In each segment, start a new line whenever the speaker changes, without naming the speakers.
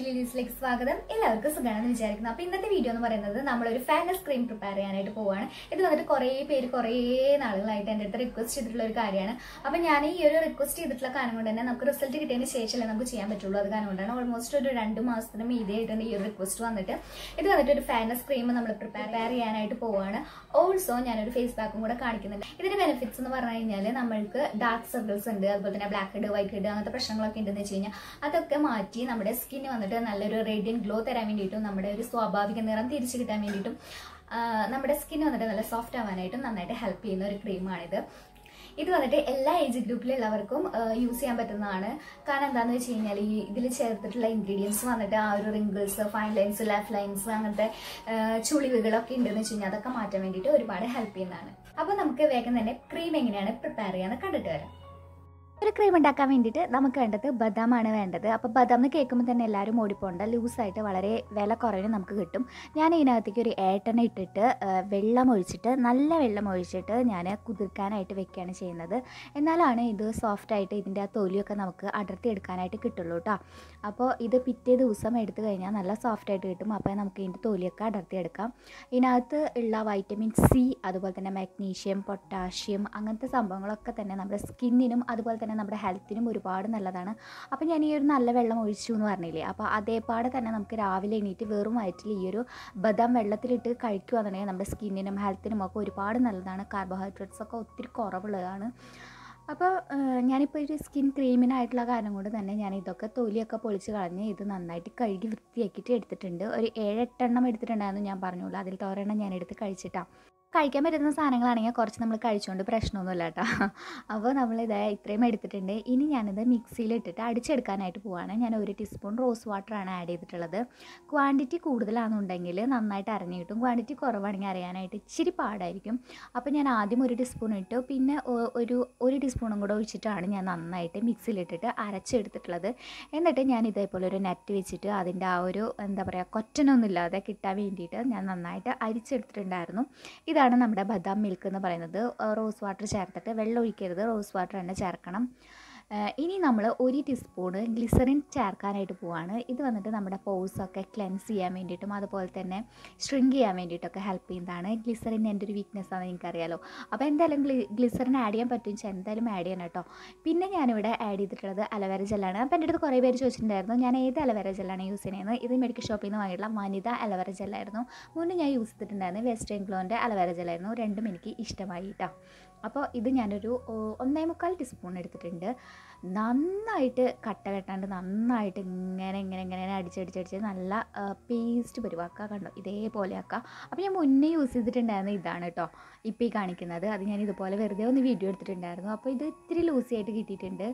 ലിലീസിലേക്ക് സ്വാഗതം എല്ലാവർക്കും സുഖമാണെന്ന് വിചാരിക്കുന്നു അപ്പൊ ഇന്നത്തെ വീഡിയോ എന്ന് പറയുന്നത് നമ്മളൊരു ഫാനസ് ക്രീം പ്രിപ്പയർ ചെയ്യാനായിട്ട് പോവാണ് ഇത് വന്നിട്ട് കുറേ പേര് കുറേ നാളുകളായിട്ട് എൻ്റെ അടുത്ത് റിക്വസ്റ്റ് ചെയ്തിട്ടുള്ള ഒരു കാര്യമാണ് അപ്പൊ ഞാൻ ഈ ഒരു റിക്വസ്റ്റ് ചെയ്തിട്ടുള്ള കാരണം കൊണ്ട് തന്നെ നമുക്ക് റിസൾട്ട് കിട്ടിയതിന് ശേഷമല്ലേ നമുക്ക് ചെയ്യാൻ പറ്റുള്ളൂ അത് കാരണം കൊണ്ടാണ് ഓൾമോസ്റ്റ് ഒരു രണ്ട് മാസത്തിന് മീതെ ആയിട്ടാണ് ഈ ഒരു റിക്വസ്റ്റ് വന്നിട്ട് ഇത് വന്നിട്ട് ഒരു ഫാനസ് ക്രീം നമ്മൾ പ്രിപ്പയർ ചെയ്യാനായിട്ട് പോവാണ് ഓൾസോ ഞാനൊരു ഫേസ് പാക്കും കൂടെ കാണിക്കുന്നുണ്ട് ഇതിന്റെ ബെനിഫിറ്റ്സ് എന്ന് പറഞ്ഞു കഴിഞ്ഞാൽ നമ്മൾക്ക് ഡാർക്ക് സർക്കിൾസ് ഉണ്ട് അതുപോലെ തന്നെ ബ്ലാക്ക് ഹെഡ് വൈറ്റ് ഹെഡ് അങ്ങനത്തെ പ്രശ്നങ്ങളൊക്കെ ഉണ്ടെന്ന് വെച്ച് കഴിഞ്ഞാൽ അതൊക്കെ മാറ്റി നമ്മുടെ സ്കിന്ന് വന്നിട്ട് നല്ലൊരു റേഡിയൻ ഗ്ലോ തരാൻ വേണ്ടിയിട്ടും നമ്മുടെ ഒരു സ്വാഭാവിക നിറം തിരിച്ചു കിട്ടാൻ വേണ്ടിയിട്ടും ആ, നമ്മുടെ സ്കിന്ന് വന്നിട്ട് നല്ല സോഫ്റ്റ് ആവാനായിട്ടും നന്നായിട്ട് ഹെൽപ്പ് ചെയ്യുന്ന ഒരു ക്രീമാണിത് ഇത് വന്നിട്ട് എല്ലാ ഏജ് ഗ്രൂപ്പിലുള്ളവർക്കും യൂസ് ചെയ്യാൻ പറ്റുന്നതാണ് കാരണം എന്താണെന്ന് വെച്ച് കഴിഞ്ഞാൽ ഈ ഇതിൽ ചേർത്തിട്ടുള്ള ഇൻഗ്രീഡിയൻസ് വന്നിട്ട് ആ ഒരു wrinkles fine lines left lines അങ്ങനത്തെ ആ, ചുളിവുകളൊക്കെ ഉണ്ടെന്ന് വെച്ച് കഴിഞ്ഞാൽ അതൊക്കെ മാറ്റാൻ വേണ്ടിയിട്ട് ഒരുപാട് ഹെൽപ്പ് ചെയ്യുന്നതാണ് അപ്പോൾ നമുക്ക് വേഗം തന്നെ ക്രീം എങ്ങനെയാണ് പ്രിപ്പയർ ചെയ്യാന്ന് കണ്ടിട്ട് വരാം ഒരു ക്രീം ഉണ്ടാക്കാൻ വേണ്ടിയിട്ട് നമുക്ക് വേണ്ടത് ബദാമാണ് വേണ്ടത് അപ്പോൾ ബദാം എന്ന് കേൾക്കുമ്പോൾ തന്നെ എല്ലാവരും ഓടിപ്പോണ്ട ലൂസായിട്ട് വളരെ വില കുറവിന് നമുക്ക് കിട്ടും ഞാൻ ഇതിനകത്തേക്ക് ഒരു ഏട്ടെണ്ണ ഇട്ടിട്ട് ആ, വെള്ളം ഒഴിച്ചിട്ട് നല്ല വെള്ളം ഒഴിച്ചിട്ട് ഞാൻ കുതിർക്കാനായിട്ട് വെക്കുകയാണ് ചെയ്യുന്നത് എന്നാലാണ് ഇത് സോഫ്റ്റായിട്ട് ഇതിൻ്റെ ആ തൊലിയൊക്കെ നമുക്ക് അടർത്തി എടുക്കാനായിട്ട് കിട്ടുള്ളൂ കേട്ടോ അപ്പോൾ ഇത് പിറ്റേ ദിവസം എടുത്തു കഴിഞ്ഞാൽ നല്ല സോഫ്റ്റായിട്ട് കിട്ടും അപ്പോൾ നമുക്ക് ഇതിൻ്റെ തൊലിയൊക്കെ അടർത്തി എടുക്കാം ഇതിനകത്ത് ഉള്ള വൈറ്റമിൻ സി അതുപോലെ തന്നെ മാഗ്നീഷ്യം പൊട്ടാഷ്യം അങ്ങനത്തെ സംഭവങ്ങളൊക്കെ തന്നെ നമ്മുടെ സ്കിന്നിനും അതുപോലെ തന്നെ നമ്മുടെ ഹെൽത്തിനും ഒരുപാട് നല്ലതാണ് അപ്പോൾ ഞാൻ ഈ ഒരു നല്ല വെള്ളം ഒഴിച്ചു എന്ന് പറഞ്ഞില്ലേ അപ്പോൾ അതേപാടെ തന്നെ നമുക്ക് രാവിലെ എണീറ്റ് വെറും വയറ്റിൽ ഈ ഒരു ബദാം വെള്ളത്തിലിട്ട് കഴിക്കുകയാണെന്നുണ്ടെങ്കിൽ നമ്മുടെ സ്കിന്നിനും ഹെൽത്തിനും ഒക്കെ ഒരുപാട് നല്ലതാണ് കാർബോഹൈഡ്രേറ്റ്സ് ഒക്കെ ഒത്തിരി കുറവുള്ളതാണ് അപ്പോൾ ഞാനിപ്പോൾ ഒരു സ്കിൻ ക്രീമിനായിട്ടുള്ള കാരണം കൊണ്ട് തന്നെ ഞാൻ ഇതൊക്കെ തൊലിയൊക്കെ പൊളിച്ച് കളഞ്ഞ് ഇത് നന്നായിട്ട് കഴുകി വൃത്തിയാക്കിയിട്ട് എടുത്തിട്ടുണ്ട് ഒരു ഏഴെട്ടെണ്ണം എടുത്തിട്ടുണ്ടായിരുന്നു ഞാൻ പറഞ്ഞോളൂ അതിൽ തോരെണ്ണം ഞാൻ എടുത്ത് കഴിച്ചിട്ടാണ് കഴിക്കാൻ പറ്റുന്ന സാധനങ്ങളാണെങ്കിൽ കുറച്ച് നമ്മൾ കഴിച്ചുകൊണ്ട് പ്രശ്നമൊന്നുമില്ല കേട്ടോ അപ്പോൾ നമ്മളിത് ഇത്രയും എടുത്തിട്ടുണ്ട് ഇനി ഞാനിത് മിക്സിയിലിട്ടിട്ട് അടിച്ചെടുക്കാനായിട്ട് പോവാണ് ഞാൻ ഒരു ടീസ്പൂൺ റോസ് വാട്ടറാണ് ആഡ് ചെയ്തിട്ടുള്ളത് ക്വാണ്ടിറ്റി കൂടുതലാണെന്നുണ്ടെങ്കിൽ നന്നായിട്ട് അരഞ്ഞു കിട്ടും ക്വാണ്ടിറ്റി കുറവാണെങ്കിൽ അറിയാനായിട്ട് ഇച്ചിരി പാടായിരിക്കും അപ്പോൾ ഞാൻ ആദ്യം ഒരു ടീസ്പൂൺ ഇട്ടു പിന്നെ ഒ- ഒരു ഒരു ടീസ്പൂണും കൂടെ ഒഴിച്ചിട്ടാണ് ഞാൻ നന്നായിട്ട് മിക്സിയിലിട്ടിട്ട് അരച്ചെടുത്തിട്ടുള്ളത് എന്നിട്ട് ഞാൻ ഇതേപോലെ ഒരു നെറ്റ് വെച്ചിട്ട് അതിൻ്റെ ആ ഒരു എന്താ പറയുക കൊറ്റനൊന്നും ഇല്ലാതെ കിട്ടാൻ വേണ്ടിയിട്ട് ഞാൻ നന്നായിട്ട് അരിച്ചെടുത്തിട്ടുണ്ടായിരുന്നു ഇതാണ് നമ്മുടെ ബദാം മിൽക്ക് എന്ന് പറയുന്നത് ആ, റോസ് വാട്ടർ ചേർത്തിട്ട് വെള്ളം ഒഴിക്കരുത് റോസ് വാട്ടർ തന്നെ ചേർക്കണം ആ, ഇനി നമ്മൾ ഒരു ടീസ്പൂണ് ഗ്ലിസറിൻ ചേർക്കാനായിട്ട് പോവാണ് ഇത് വന്നിട്ട് നമ്മുടെ പോഴ്സൊക്കെ ക്ലെൻസ് ചെയ്യാൻ വേണ്ടിയിട്ടും അതുപോലെ തന്നെ ഷ്രിങ്ക് ചെയ്യാൻ വേണ്ടിയിട്ടൊക്കെ ഹെൽപ്പ് ചെയ്യുന്നതാണ് ഗ്ലിസറിൻ എൻ്റെ ഒരു വീക്ക്നെസ് ആണെന്ന് എനിക്കറിയാലോ അപ്പോൾ എന്തായാലും ഗ്ലി ഗ്ലിസറിൻ ആഡ് ചെയ്യാൻ പറ്റും വെച്ചാൽ എന്തായാലും ആഡ് ചെയ്യണം കേട്ടോ പിന്നെ ഞാനിവിടെ ആഡ് ചെയ്തിട്ടുള്ളത് അലവേര ജെല്ലാണ് അപ്പോൾ എൻ്റെ അടുത്ത് കുറേ പേര് ചോദിച്ചിട്ടുണ്ടായിരുന്നു ഞാൻ ഏത് അലവേര ജെല്ലാണ് യൂസ് ചെയ്യുന്നത് ഇത് മെഡിക്കൽ ഷോപ്പിൽ നിന്ന് വാങ്ങിയിട്ടുള്ള വനിത അലവേര ജെല്ലായിരുന്നു മുന്നേ ഞാൻ യൂസ് ചെയ്തിട്ടുണ്ടായിരുന്നു വെസ്റ്റേൺ ഗ്ലോൻ്റെ അലവേര ജെല്ലായിരുന്നു രണ്ടും എനിക്ക് ഇഷ്ടമായി കേട്ടോ അപ്പോൾ ഇത് ഞാനൊരു ഓ, ഒന്നേ മുക്കാൽ ടീസ്പൂൺ എടുത്തിട്ടുണ്ട് നന്നായിട്ട് കട്ട കെട്ടാണ്ട് നന്നായിട്ട് ഇങ്ങനെ ഇങ്ങനെ ഇങ്ങനെ അടിച്ചടിച്ചടിച്ച് നല്ല പേസ്റ്റ് പരിവാക്കുക കണ്ടോ ഇതേപോലെ ആക്കുക അപ്പോൾ ഞാൻ മുന്നേ യൂസ് ചെയ്തിട്ടുണ്ടായിരുന്ന ഇതാണ് കേട്ടോ ഇപ്പോൾ ഈ കാണിക്കുന്നത് അത് ഞാൻ ഇതുപോലെ വെറുതെ ഒന്ന് വീഡിയോ എടുത്തിട്ടുണ്ടായിരുന്നു അപ്പോൾ ഇത് ഇത്തിരി ലൂസി ആയിട്ട് കിട്ടിയിട്ടുണ്ട്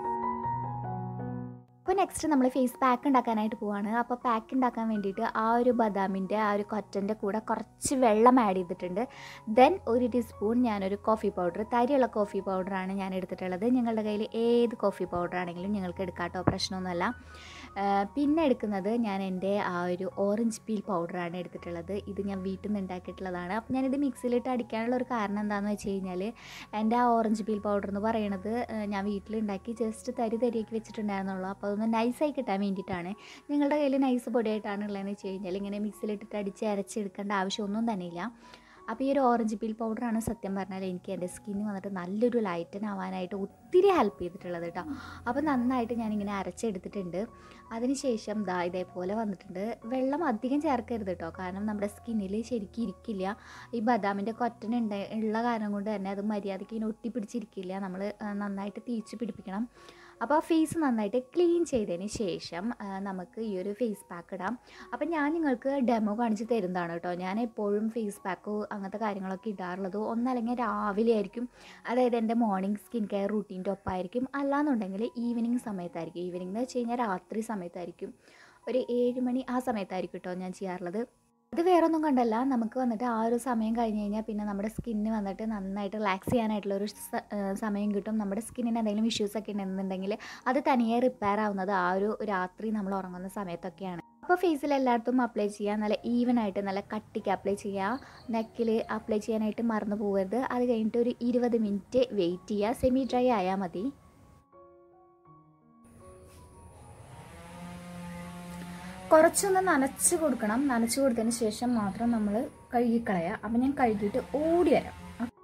അപ്പോൾ നെക്സ്റ്റ് നമ്മൾ ഫേസ് പാക്ക് ഉണ്ടാക്കാനായിട്ട് പോവാണ് അപ്പോൾ പാക്ക് ഉണ്ടാക്കാൻ വേണ്ടിയിട്ട് ആ ഒരു ബദാമിൻ്റെ ആ ഒരു കൊറ്റൻ്റെ കൂടെ കുറച്ച് വെള്ളം ആഡ് ചെയ്തിട്ടുണ്ട് ദെൻ ഒരു ടീസ്പൂൺ ഞാനൊരു കോഫി പൗഡർ തരിയുള്ള കോഫി പൗഡറാണ് ഞാൻ എടുത്തിട്ടുള്ളത് നിങ്ങളുടെ കയ്യിൽ ഏത് കോഫി പൗഡർ ആണെങ്കിലും നിങ്ങൾക്ക് എടുക്കാട്ടോ പ്രശ്നമൊന്നുമല്ല ആ, പിന്നെ എടുക്കുന്നത് ഞാൻ എൻ്റെ ആ ഒരു ഓറഞ്ച് പീൽ പൗഡറാണ് എടുത്തിട്ടുള്ളത് ഇത് ഞാൻ വീട്ടിൽ നിന്ന് ഉണ്ടാക്കിയിട്ടുള്ളതാണ് അപ്പോൾ ഞാനിത് മിക്സിയിലിട്ട് അടിക്കാനുള്ള ഒരു കാരണം എന്താണെന്ന് വെച്ച് കഴിഞ്ഞാൽ എൻ്റെ ആ ഓറഞ്ച് പീൽ പൗഡർ എന്ന് പറയുന്നത് ആ, ഞാൻ വീട്ടിലുണ്ടാക്കി ജസ്റ്റ് തരി തരിയാക്കി വെച്ചിട്ടുണ്ടായിരുന്നുള്ളൂ അപ്പോൾ അതൊന്ന് നൈസായി കിട്ടാൻ വേണ്ടിയിട്ടാണ് നിങ്ങളുടെ കയ്യിൽ നൈസ് പൊടിയായിട്ടാണ് ഉള്ളതെന്ന് വെച്ച് കഴിഞ്ഞാൽ ഇങ്ങനെ മിക്സിയിലിട്ടിട്ട് അടിച്ച് അരച്ചെടുക്കേണ്ട ആവശ്യമൊന്നും തന്നെയില്ല അപ്പോൾ ഈ ഒരു ഓറഞ്ച് പീൽ പൗഡറാണ് സത്യം പറഞ്ഞാൽ എനിക്ക് എൻ്റെ സ്കിന്ന് വന്നിട്ട് നല്ലൊരു ലൈറ്റൻ ആവാനായിട്ട് ഒത്തിരി ഹെൽപ്പ് ചെയ്തിട്ടുള്ളത് കേട്ടോ അപ്പോൾ നന്നായിട്ട് ഞാനിങ്ങനെ അരച്ചെടുത്തിട്ടുണ്ട് അതിനുശേഷം ദാ ഇതേപോലെ വന്നിട്ടുണ്ട് വെള്ളം അധികം ചേർക്കരുത് കേട്ടോ കാരണം നമ്മുടെ സ്കിന്നിൽ ശരിക്കും ഇരിക്കില്ല ഈ ബദാമിൻ്റെ കൊറ്റനുണ്ട് ഉള്ള കാരണം കൊണ്ട് തന്നെ അത് മര്യാദയ്ക്ക് ഇങ്ങനെ ഒട്ടിപ്പിടിച്ചിരിക്കില്ല നമ്മൾ നന്നായിട്ട് തേച്ച് പിടിപ്പിക്കണം അപ്പോൾ ആ ഫേസ് നന്നായിട്ട് ക്ലീൻ ചെയ്തതിന് ശേഷം ആ, നമുക്ക് ഈ ഒരു ഫേസ് പാക്ക് ഇടാം അപ്പം ഞാൻ നിങ്ങൾക്ക് ഡെമോ കാണിച്ച് തരുന്നതാണ് കേട്ടോ ഞാൻ എപ്പോഴും ഫേസ് പാക്കോ അങ്ങനത്തെ കാര്യങ്ങളൊക്കെ ഇടാറുള്ളത് ഒന്നല്ലെങ്കിൽ രാവിലെ ആയിരിക്കും അതായത് എൻ്റെ മോർണിംഗ് സ്കിൻ കെയർ റൂട്ടീൻ്റെ ഒപ്പമായിരിക്കും അല്ലാന്നുണ്ടെങ്കിൽ ഈവനിങ് സമയത്തായിരിക്കും ഈവനിങ് എന്ന് വെച്ച് കഴിഞ്ഞാൽ രാത്രി സമയത്തായിരിക്കും ഒരു ഏഴ് മണി ആ സമയത്തായിരിക്കും കേട്ടോ ഞാൻ ചെയ്യാറുള്ളത് അത് വേറൊന്നും കണ്ടല്ല നമുക്ക് വന്നിട്ട് ആ ഒരു സമയം കഴിഞ്ഞ് കഴിഞ്ഞാൽ പിന്നെ നമ്മുടെ സ്കിന്ന് വന്നിട്ട് നന്നായിട്ട് റിലാക്സ് ചെയ്യാനായിട്ടുള്ള ഒരു സ- ഏഹ് സമയം കിട്ടും നമ്മുടെ സ്കിന്നിന് എന്തെങ്കിലും ഇഷ്യൂസ് ഒക്കെ ഉണ്ടെന്നുണ്ടെങ്കിൽ അത് തനിയെ റിപ്പയർ ആവുന്നത് ആ ഒരു രാത്രി നമ്മൾ ഉറങ്ങുന്ന സമയത്തൊക്കെയാണ് അപ്പോൾ ഫേസിൽ എല്ലായിടത്തും അപ്ലൈ ചെയ്യുക നല്ല ഈവൻ ആയിട്ട് നല്ല കട്ടിക്ക് അപ്ലൈ ചെയ്യുക നെക്കിൽ അപ്ലൈ ചെയ്യാനായിട്ട് മറന്നു പോകരുത് അത് കഴിഞ്ഞിട്ട് ഒരു ഇരുപത് മിനിറ്റ് വെയിറ്റ് ചെയ്യുക സെമി ഡ്രൈ ആയാൽ മതി
കുറച്ചൊന്ന് നനച്ച് കൊടുക്കണം നനച്ച് കൊടുത്തതിന് ശേഷം മാത്രം നമ്മൾ കഴുകിക്കളയുക അപ്പം ഞാൻ കഴുകിയിട്ട് ഓടി വരാം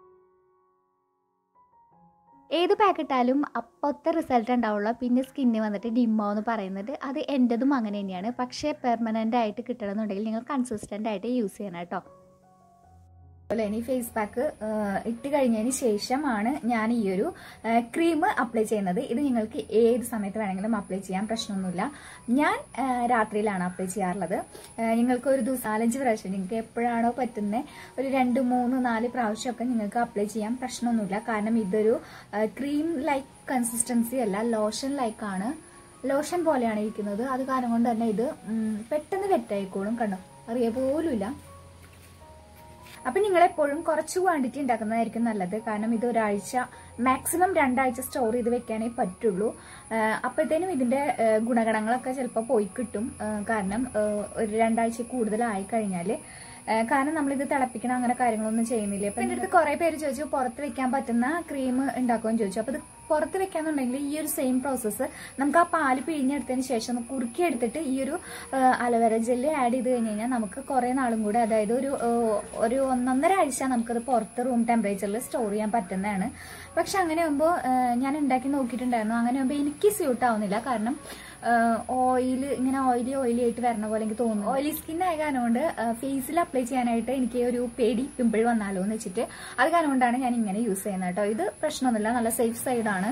ഏത് പാക്കറ്റാലും അപ്പോഴത്തെ റിസൾട്ട് ഉണ്ടാവുള്ളൂ പിന്നെ സ്കിന്ന് വന്നിട്ട് ഡിമ്മോ എന്ന് പറയുന്നത് അത് എൻ്റെതും അങ്ങനെ തന്നെയാണ് പക്ഷേ പെർമനൻ്റ് ആയിട്ട് കിട്ടണമെന്നുണ്ടെങ്കിൽ നിങ്ങൾ കൺസിസ്റ്റൻ്റ് ആയിട്ട് യൂസ് ചെയ്യണം കേട്ടോ
അതുപോലെ ഇനി ഫേസ് പാക്ക് ഇട്ട് കഴിഞ്ഞതിന് ശേഷമാണ് ഞാൻ ഈ ഒരു ക്രീം അപ്ലൈ ചെയ്യുന്നത് ഇത് നിങ്ങൾക്ക് ഏത് സമയത്ത് വേണമെങ്കിലും അപ്ലൈ ചെയ്യാൻ പ്രശ്നമൊന്നുമില്ല ഞാൻ ആ, രാത്രിയിലാണ് അപ്ലൈ ചെയ്യാറുള്ളത് ആ, നിങ്ങൾക്ക് ഒരു ദിവസം നാലഞ്ച് പ്രാവശ്യം നിങ്ങൾക്ക് എപ്പോഴാണോ പറ്റുന്നത് ഒരു രണ്ട് മൂന്ന് നാല് പ്രാവശ്യമൊക്കെ നിങ്ങൾക്ക് അപ്ലൈ ചെയ്യാൻ പ്രശ്നമൊന്നുമില്ല കാരണം ഇതൊരു ക്രീം ലൈക്ക് കൺസിസ്റ്റൻസി അല്ല ലോഷൻ ലൈക്ക് ആണ് ലോഷൻ പോലെയാണ് ഇരിക്കുന്നത് അത് കാരണം കൊണ്ട് തന്നെ ഇത് ഉം, പെട്ടെന്ന് വെറ്റായിക്കോളും കണ്ടോ അറിയ പോലുമില്ല അപ്പം നിങ്ങൾ എപ്പോഴും കുറച്ച് ക്വാണ്ടിറ്റി ഉണ്ടാക്കുന്നതായിരിക്കും നല്ലത് കാരണം ഇത് ഒരാഴ്ച മാക്സിമം രണ്ടാഴ്ച സ്റ്റോർ ചെയ്ത് വെക്കാനേ പറ്റുള്ളൂ അപ്പോഴത്തേനും ഇതിന്റെ ആ, ഗുണഗണങ്ങളൊക്കെ ചിലപ്പോൾ പോയി കിട്ടും ആ, കാരണം ആ, ഒരു രണ്ടാഴ്ച കൂടുതലായി കഴിഞ്ഞാൽ കാരണം നമ്മളിത് തിളപ്പിക്കണം അങ്ങനെ കാര്യങ്ങളൊന്നും ചെയ്യുന്നില്ല ഇപ്പം എൻ്റെ അടുത്ത് കുറേ പേര് ചോദിച്ചു പുറത്ത് വെക്കാൻ പറ്റുന്ന ക്രീം ഉണ്ടാക്കുമെന്ന് ചോദിച്ചു അപ്പോൾ ഇത് പുറത്ത് വെക്കാന്നുണ്ടെങ്കിൽ ഈ ഒരു സെയിം പ്രോസസ്സ് നമുക്ക് ആ പാല് പിഴിഞ്ഞെടുത്തതിന് ശേഷം ഒന്ന് കുറുക്കി എടുത്തിട്ട് ഈ ഒരു അലവേര ജെല്ല് ആഡ് ചെയ്ത് കഴിഞ്ഞ് കഴിഞ്ഞാൽ നമുക്ക് കുറേ നാളും കൂടെ അതായത് ഒരു ആ, ഒരു ഒന്നൊന്നര ആഴ്ച നമുക്കത് പുറത്ത് റൂം ടെമ്പറേച്ചറിൽ സ്റ്റോർ ചെയ്യാൻ പറ്റുന്നതാണ് പക്ഷെ അങ്ങനെ ആകുമ്പോൾ ഞാൻ ഉണ്ടാക്കി നോക്കിയിട്ടുണ്ടായിരുന്നു അങ്ങനെ ആകുമ്പോൾ എനിക്ക് സ്യൂട്ട് ആവുന്നില്ല കാരണം ഓയിൽ ഇങ്ങനെ ഓയിലി ഓയിലി ആയിട്ട് വരണ പോലെ എനിക്ക് തോന്നുന്നു ഓയിലി സ്കിൻ ആയ കാരണം കൊണ്ട് ഫേസിൽ അപ്ലൈ ചെയ്യാനായിട്ട് എനിക്ക് ഒരു പേടി പിമ്പിൾ വന്നാലോ എന്ന് വെച്ചിട്ട് അത് കാരണം കൊണ്ടാണ് ഞാൻ ഇങ്ങനെ യൂസ് ചെയ്യുന്നത് കേട്ടോ ഇത് പ്രശ്നമൊന്നുമില്ല നല്ല സേഫ് സൈഡാണ്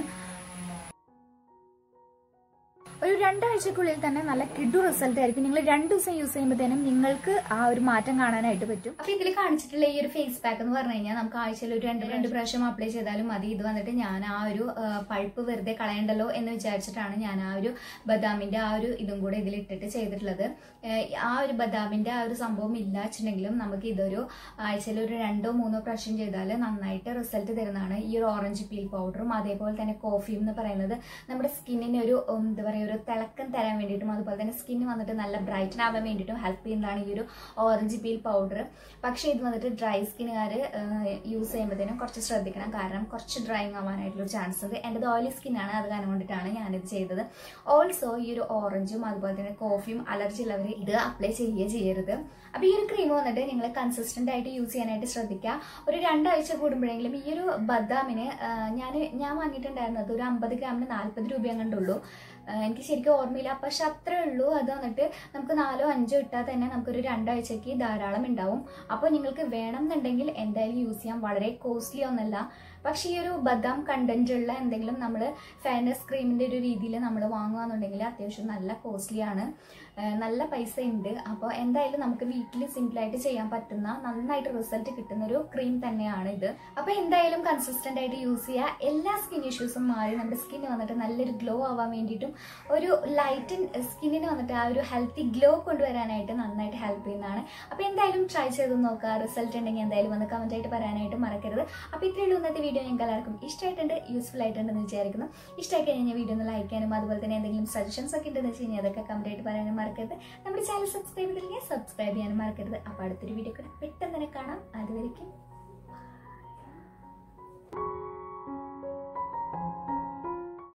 ഒരു രണ്ടാഴ്ചക്കുള്ളിൽ തന്നെ നല്ല കിഡു റിസൾട്ട് ആയിരിക്കും നിങ്ങൾ രണ്ട് ദിവസം യൂസ് ചെയ്യുമ്പോഴത്തേനും നിങ്ങൾക്ക് ആ ഒരു മാറ്റം കാണാനായിട്ട് പറ്റും
അപ്പൊ ഇതിൽ കാണിച്ചിട്ടുള്ള ഈ ഒരു ഫേസ് പാക്ക് എന്ന് പറഞ്ഞു കഴിഞ്ഞാൽ നമുക്ക് ആഴ്ചയിൽ ഒരു രണ്ട് രണ്ട് പ്രാവശ്യം അപ്ലൈ ചെയ്താലും മതി ഇത് വന്നിട്ട് ഞാൻ ആ ഒരു ആ, പൾപ്പ് വെറുതെ കളയണ്ടല്ലോ എന്ന് വിചാരിച്ചിട്ടാണ് ഞാൻ ആ ഒരു ബദാമിന്റെ ആ ഒരു ഇതും കൂടെ ഇതിൽ ഇട്ടിട്ട് ചെയ്തിട്ടുള്ളത് ഏ, ആ ഒരു ബദാമിന്റെ ആ ഒരു സംഭവം ഇല്ല വെച്ചിട്ടുണ്ടെങ്കിലും നമുക്ക് ഇതൊരു ആഴ്ചയിൽ ഒരു രണ്ടോ മൂന്നോ പ്രാവശ്യം ചെയ്താൽ നന്നായിട്ട് റിസൾട്ട് തരുന്നതാണ് ഈ ഒരു ഓറഞ്ച് പീൽ പൗഡറും അതേപോലെ തന്നെ കോഫിയും എന്ന് പറയുന്നത് നമ്മുടെ സ്കിന്നിന് ഒരു ഉം, എന്താ പറയുക ഒരു തിളക്കം തരാൻ വേണ്ടിയിട്ടും അതുപോലെ തന്നെ സ്കിന്ന് വന്നിട്ട് നല്ല ബ്രൈറ്റൻ ആവാൻ വേണ്ടിയിട്ടും ഹെൽപ്പ് ചെയ്യുന്നതാണ് ഈ ഒരു ഓറഞ്ച് പീൽ പൗഡർ പക്ഷേ ഇത് വന്നിട്ട് ഡ്രൈ സ്കിന്നുകാർ യൂസ് ചെയ്യുമ്പോഴത്തേനും കുറച്ച് ശ്രദ്ധിക്കണം കാരണം കുറച്ച് ഡ്രൈങ് ആവാനായിട്ടുള്ള ചാൻസ് ഉണ്ട് എൻ്റെത് ഓയിലി സ്കിന്നാണ് അത് കാരണം കൊണ്ടിട്ടാണ് ഞാനിത് ചെയ്തത് ഓൾസോ ഈ ഒരു ഓറഞ്ചും അതുപോലെ തന്നെ കോഫിയും അലർജി ഉള്ളവർ ഇത് അപ്ലൈ ചെയ്യുകയേ ചെയ്യരുത് അപ്പോൾ ഈ ഒരു ക്രീം വന്നിട്ട് നിങ്ങൾ കൺസിസ്റ്റന്റ് ആയിട്ട് യൂസ് ചെയ്യാനായിട്ട് ശ്രദ്ധിക്കുക ഒരു രണ്ടാഴ്ച കൂടുമ്പോഴെങ്കിലും ഈ ഒരു ബദാമിന് ഞാൻ ഞാൻ വാങ്ങിയിട്ടുണ്ടായിരുന്നത് ഒരു അമ്പത് ഗ്രാമിന് നാൽപ്പത് രൂപ കണ്ടുള്ളൂ എനിക്ക് ശരിക്കും ഓർമ്മയില്ല പക്ഷെ അത്രേ ഉള്ളൂ അത് വന്നിട്ട് നമുക്ക് നാലോ അഞ്ചോ ഇട്ടാൽ തന്നെ നമുക്കൊരു രണ്ടാഴ്ചക്ക് ധാരാളം ഉണ്ടാവും അപ്പോൾ നിങ്ങൾക്ക് വേണം എന്നുണ്ടെങ്കിൽ എന്തായാലും യൂസ് ചെയ്യാൻ വളരെ കോസ്റ്റ്ലി ഒന്നല്ല പക്ഷേ ഈ ഒരു ബദാം കണ്ടന്റ് ഉള്ള എന്തെങ്കിലും നമ്മൾ ഫെയർനെസ് ക്രീമിന്റെ ഒരു രീതിയിൽ നമ്മൾ വാങ്ങുകയെന്നുണ്ടെങ്കിൽ അത്യാവശ്യം നല്ല കോസ്റ്റ്ലി ആണ് ഏഹ് നല്ല പൈസ ഉണ്ട് അപ്പോൾ എന്തായാലും നമുക്ക് വീട്ടിൽ സിമ്പിളായിട്ട് ചെയ്യാൻ പറ്റുന്ന നന്നായിട്ട് റിസൾട്ട് കിട്ടുന്ന ഒരു ക്രീം തന്നെയാണ് ഇത് അപ്പോൾ എന്തായാലും കൺസിസ്റ്റന്റ് ആയിട്ട് യൂസ് ചെയ്യുക എല്ലാ സ്കിൻ ഇഷ്യൂസും മാറി നമ്മുടെ സ്കിന്ന് വന്നിട്ട് നല്ലൊരു ഗ്ലോ ആവാൻ വേണ്ടിയിട്ടും ഒരു ലൈറ്റൻ സ്കിന്നിന് വന്നിട്ട് ആ ഒരു ഹെൽത്തി ഗ്ലോ കൊണ്ടുവരാനായിട്ട് നന്നായിട്ട് ഹെൽപ്പ് ചെയ്യുന്നതാണ് അപ്പോൾ എന്തായാലും ട്രൈ ചെയ്ത് നോക്കുക റിസൾട്ട് ഉണ്ടെങ്കിൽ എന്തായാലും വന്ന് കമന്റ് ആയിട്ട് പറയാനായിട്ട് മറക്കരുത് അപ്പോൾ ഇത്രയേ ഉള്ളൂ ഇന്നത്തെ വീഡിയോ നിങ്ങൾക്ക് എല്ലാവർക്കും ഇഷ്ടമായിട്ടുണ്ട് യൂസ്ഫുൾ ആയിട്ടുണ്ടെന്ന് വിചാരിക്കുന്നു ഇഷ്ടമായി കഴിഞ്ഞാൽ വീഡിയോ ഒന്ന് ലൈക്ക് ചെയ്യാനും അതുപോലെ തന്നെ എന്തെങ്കിലും സജഷൻസ് ഒക്കെ ഉണ്ടെന്ന് വെച്ച് കഴിഞ്ഞാൽ അതൊക്കെ കമന്റ് ആയിട്ട് പറയാനും മറക്കരുത് നമ്മുടെ ചാനൽ സബ്സ്ക്രൈബ് ചെയ്തില്ലെങ്കിൽ സബ്സ്ക്രൈബ് ചെയ്യാനും മറക്കരുത് അപ്പോൾ അടുത്തൊരു വീഡിയോ കൂടെ പെട്ടെന്ന് തന്നെ കാണാം അതുവരെയ്ക്കും